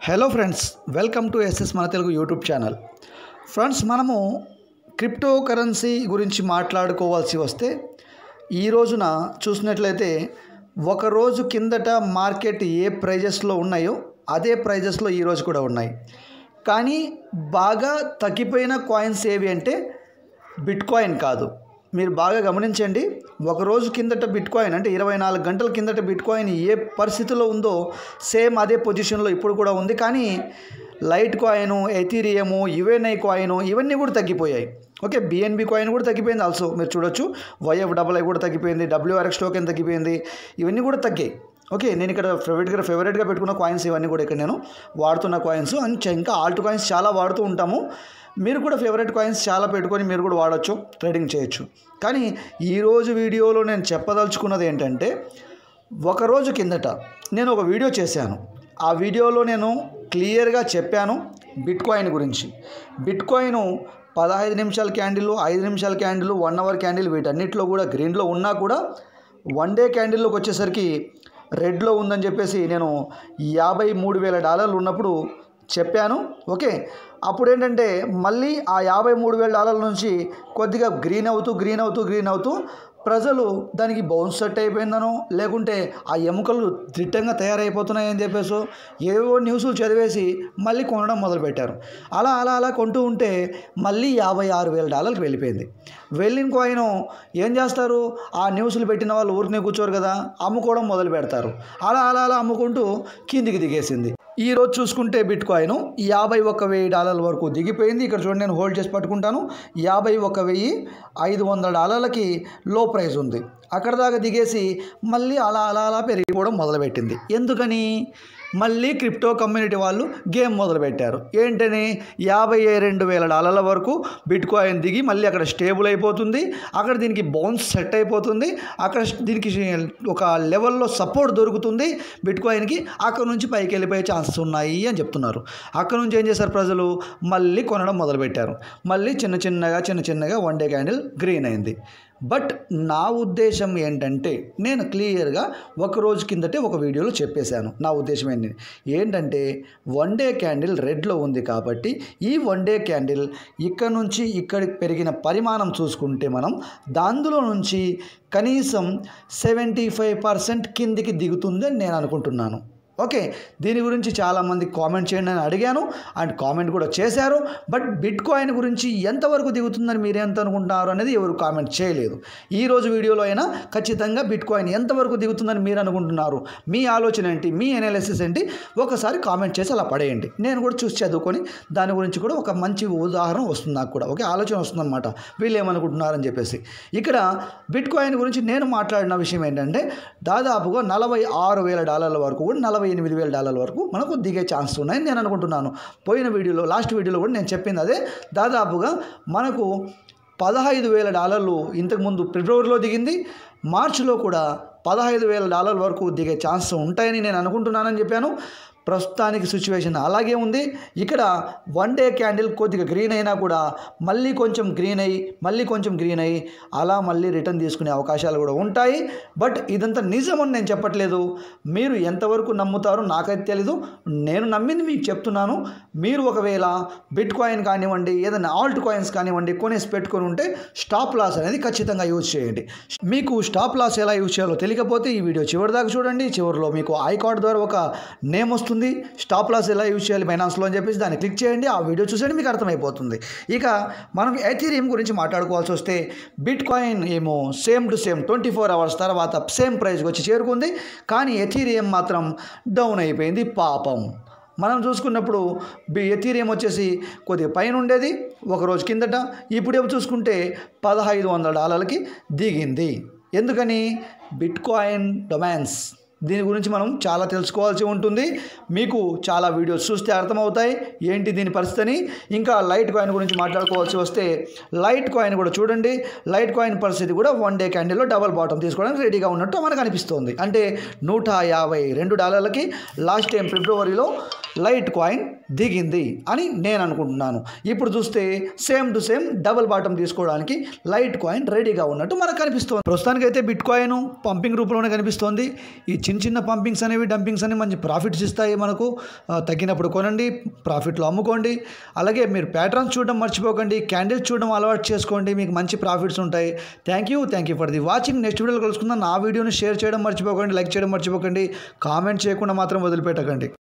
hello friends welcome to SS మన Telugu YouTube channel friends మనము crypto currency గురించి మాట్లాడుకోవాల్సి వస్తే ఈ రోజున చూసినట్లయితే ఒక రోజు కిందట మార్కెట్ ఏ ప్రైజెస్లో ఉన్నాయో అదే ప్రైజెస్లో ఈరోజు కూడా ఉన్నాయి కానీ బాగా తగ్గిపోయిన కాయిన్స్ ఏవి అంటే బిట్ కాయిన్ కాదు మీరు బాగా గమనించండి ఒక రోజు కిందట బిట్ కాయిన్ అంటే ఇరవై నాలుగు గంటల కిందట బిట్ కాయిన్ ఏ పరిస్థితిలో ఉందో సేమ్ అదే పొజిషన్లో ఇప్పుడు కూడా ఉంది కానీ litecoin ethereum UNI coin ఇవన్నీ కూడా తగ్గిపోయాయి ఓకే బిఎన్బి కాయిన్ కూడా తగ్గిపోయింది ఆల్సో మీరు చూడొచ్చు వైఎఫ్ డబల్ ఐ కూడా తగ్గిపోయింది డబ్ల్యూఆర్ఎక్స్ టోకెన్ తగ్గిపోయింది ఇవన్నీ కూడా తగ్గాయి ఓకే నేను ఇక్కడ ఫేవరెట్గా ఫేవరెట్గా పెట్టుకున్న కాయిన్స్ ఇవన్నీ కూడా ఇక్కడ నేను వాడుతున్న కాయిన్స్ అండ్ ఇంకా ఆల్ట్ కాయిన్స్ చాలా వాడుతూ ఉంటాము మీరు కూడా ఫేవరెట్ కాయిన్స్ చాలా పెట్టుకొని మీరు కూడా వాడచ్చు ట్రేడింగ్ చేయొచ్చు కానీ ఈరోజు వీడియోలో నేను చెప్పదలుచుకున్నది ఏంటంటే ఒక రోజు కిందట నేను ఒక వీడియో చేశాను ఆ వీడియోలో నేను క్లియర్గా చెప్పాను బిట్ కాయిన్ గురించి బిట్ కాయిన్ పదహైదు నిమిషాల క్యాండిల్ ఐదు నిమిషాల క్యాండిల్ వన్ అవర్ క్యాండిల్ వీటన్నిటిలో కూడా గ్రీన్లో ఉన్నా కూడా వన్ డే క్యాండిల్లోకి వచ్చేసరికి రెడ్లో ఉందని చెప్పేసి నేను యాభై మూడు వేల డాలర్లు ఉన్నప్పుడు చెప్పాను ఓకే అప్పుడు ఏంటంటే మళ్ళీ ఆ యాభై మూడు వేల డాలర్ల నుంచి కొద్దిగా గ్రీన్ అవుతూ గ్రీన్ అవుతూ గ్రీన్ అవుతూ ప్రజలు దానికి బౌన్స్ సెట్ అయిపోయిందనో లేకుంటే ఆ ఎముకలు దిట్టంగా తయారైపోతున్నాయని చెప్పేసి ఏవో న్యూస్లు చదివేసి మళ్ళీ కొనడం మొదలుపెట్టారు అలా అలా అలా కొంటూ ఉంటే మళ్ళీ యాభై ఆరు వేల డాలర్కి వెళ్ళిపోయింది వెళ్ళిన కాయిన్ ఏం చేస్తారు ఆ న్యూస్లు పెట్టిన వాళ్ళు ఊరినే కూర్చోరు కదా అమ్ముకోవడం మొదలు పెడతారు అలా అలా అలా అమ్ముకుంటూ కిందికి దిగేసింది ఈ రోజు చూసుకుంటే బిట్ కాయిన్ యాభై ఒక వెయ్యి డాలర్ల వరకు దిగిపోయింది ఇక్కడ చూడండి నేను హోల్డ్ చేసి పట్టుకుంటాను యాభై ఒక వెయ్యి ఐదు వందల డాలర్లకి లో ప్రైస్ ఉంది అక్కడ దాకా దిగేసి మళ్ళీ అలా అలా అలా పెరిగిపోవడం మొదలుపెట్టింది ఎందుకని మళ్ళీ క్రిప్టో కమ్యూనిటీ వాళ్ళు గేమ్ మొదలుపెట్టారు ఏంటని యాభై రెండు వేల డాలర్ల వరకు బిట్ కాయిన్ దిగి మళ్ళీ అక్కడ స్టేబుల్ అయిపోతుంది అక్కడ దీనికి బౌన్స్ సెట్ అయిపోతుంది అక్కడ దీనికి ఒక లెవెల్లో సపోర్ట్ దొరుకుతుంది బిట్ కాయిన్కి అక్కడ నుంచి పైకి వెళ్ళిపోయే ఛాన్సెస్ ఉన్నాయి అని చెప్తున్నారు అక్కడ నుంచి ఏం చేశారు ప్రజలు మళ్ళీ కొనడం మొదలుపెట్టారు మళ్ళీ చిన్న చిన్నగా చిన్న చిన్నగా వన్ డే క్యాండిల్ గ్రీన్ అయింది బట్ నా ఉద్దేశం ఏంటంటే నేను క్లియర్గా ఒక రోజు కిందటే ఒక వీడియోలో చెప్పేశాను నా ఉద్దేశం ఏంటి ఏంటంటే వన్ డే క్యాండిల్ రెడ్లో ఉంది కాబట్టి ఈ వన్ డే క్యాండిల్ ఇక్కడ నుంచి ఇక్కడికి పెరిగిన పరిమాణం చూసుకుంటే మనం దాందులో నుంచి కనీసం సెవెంటీ ఫైవ్ పర్సెంట్ కిందికి దిగుతుందని నేను అనుకుంటున్నాను ఓకే దీని గురించి చాలామంది కామెంట్ చేయండి అని అడిగాను అండ్ కామెంట్ కూడా చేశారు బట్ బిట్ కాయిన్ గురించి ఎంతవరకు దిగుతుందని మీరు ఎంత అనుకుంటున్నారు అనేది ఎవరు కామెంట్ చేయలేదు ఈ రోజు వీడియోలో అయినా ఖచ్చితంగా బిట్ కాయిన్ ఎంతవరకు దిగుతుందని మీరు అనుకుంటున్నారు మీ ఆలోచన ఏంటి మీ అనాలిసిస్ ఏంటి ఒకసారి కామెంట్ చేసి అలా పడేయండి నేను కూడా చూసి చదువుకొని దాని గురించి కూడా ఒక మంచి ఉదాహరణ వస్తుంది నాకు కూడా ఓకే ఆలోచన వస్తుందన్నమాట వీళ్ళు ఏమనుకుంటున్నారని చెప్పేసి ఇక్కడ బిట్ కాయిన్ గురించి నేను మాట్లాడిన విషయం ఏంటంటే దాదాపుగా నలభై ఆరు వేల డాలర్ల వరకు కూడా నలభై ఎనిమిది వేల డాలర్ల వరకు మనకు దిగే ఛాన్స్ ఉన్నాయని నేను అనుకుంటున్నాను పోయిన వీడియోలో లాస్ట్ వీడియోలో కూడా నేను చెప్పింది అదే దాదాపుగా మనకు పదహైదు వేల డాలర్లు ఇంతకుముందు ఫిబ్రవరిలో దిగింది మార్చిలో కూడా పదహైదు వేల డాలర్ల వరకు దిగే ఛాన్స్ ఉంటాయని నేను అనుకుంటున్నానని చెప్పాను ప్రస్తుతానికి సిచ్యువేషన్ అలాగే ఉంది ఇక్కడ వన్ డే క్యాండిల్ కొద్దిగా గ్రీన్ అయినా కూడా మళ్ళీ కొంచెం గ్రీన్ అయ్యి మళ్ళీ కొంచెం గ్రీన్ అయ్యి అలా మళ్ళీ రిటర్న్ తీసుకునే అవకాశాలు కూడా ఉంటాయి బట్ ఇదంతా నిజమని నేను చెప్పట్లేదు మీరు ఎంతవరకు నమ్ముతారో నాకైతే తెలీదు నేను నమ్మింది మీకు చెప్తున్నాను మీరు ఒకవేళ బిట్ కాయిన్ కానివ్వండి ఏదైనా ఆల్ట్ కాయిన్స్ కానివ్వండి కొనేసి పెట్టుకొని ఉంటే స్టాప్ లాస్ అనేది ఖచ్చితంగా యూజ్ చేయండి మీకు స్టాప్ లాస్ ఎలా యూజ్ చేయాలో తెలియకపోతే ఈ వీడియో చివరి దాకా చూడండి చివరిలో మీకు ఐ కార్డ్ ద్వారా ఒక నేమ్ వస్తుంది స్టాప్ లాస్ ఎలా యూజ్ చేయాలి బైనాన్స్లో అని చెప్పేసి దాన్ని క్లిక్ చేయండి ఆ వీడియో చూసేయండి మీకు అర్థమైపోతుంది ఇక మనం ఎథీరియం గురించి మాట్లాడుకోవాల్సి వస్తే బిట్ కాయిన్ ఏమో same to same twenty four hours తర్వాత సేమ్ ప్రైస్కి వచ్చి చేరుకుంది కానీ ఎథీరియం మాత్రం డౌన్ అయిపోయింది పాపం మనం చూసుకున్నప్పుడు బి ఎథీరియం వచ్చేసి కొద్దిగా పైన ఉండేది ఒక రోజు కిందట ఇప్పుడేమో చూసుకుంటే పదహైదు వందల డాలర్లకి దిగింది ఎందుకని బిట్ కాయిన్ డొమాన్స్ దీని గురించి మనం చాలా తెలుసుకోవాల్సి ఉంటుంది మీకు చాలా వీడియోస్ చూస్తే అర్థమవుతాయి ఏంటి దీని పరిస్థితి అని ఇంకా లైట్ కాయిన్ గురించి మాట్లాడుకోవాల్సి వస్తే లైట్ కాయిన్ కూడా చూడండి లైట్ కాయిన్ పరిస్థితి కూడా వన్ డే క్యాండిల్లో డబల్ బాటం తీసుకోవడానికి రెడీగా ఉన్నట్టు మనకు అనిపిస్తుంది అంటే నూట యాభై రెండు డాలర్లకి లాస్ట్ టైం ఫిబ్రవరిలో లైట్ కాయిన్ దిగింది అని నేను అనుకుంటున్నాను ఇప్పుడు చూస్తే same to same double bottom తీసుకోవడానికి లైట్ కాయిన్ రెడీగా ఉన్నట్టు మనకు కనిపిస్తుంది ప్రస్తుతానికి అయితే బిట్ కాయిన్ పంపింగ్ రూపంలోనే కనిపిస్తోంది ఈ చిన్న చిన్న పంపింగ్స్ అనేవి డంపింగ్స్ అనేవి మంచి ప్రాఫిట్స్ ఇస్తాయి మనకు ఆ, తగ్గినప్పుడు కొనండి ప్రాఫిట్లో అమ్ముకోండి అలాగే మీరు ప్యాటర్న్స్ చూడడం మర్చిపోకండి క్యాండిల్స్ చూడడం అలవాటు చేసుకోండి మీకు మంచి ప్రాఫిట్స్ ఉంటాయి thank you thank you for the watching next వీడియోలో కలుసుకుందాం నా వీడియోని షేర్ చేయడం మర్చిపోకండి లైక్ చేయడం మర్చిపోకండి కామెంట్ చేయకుండా మాత్రం వదిలిపెట్టకండి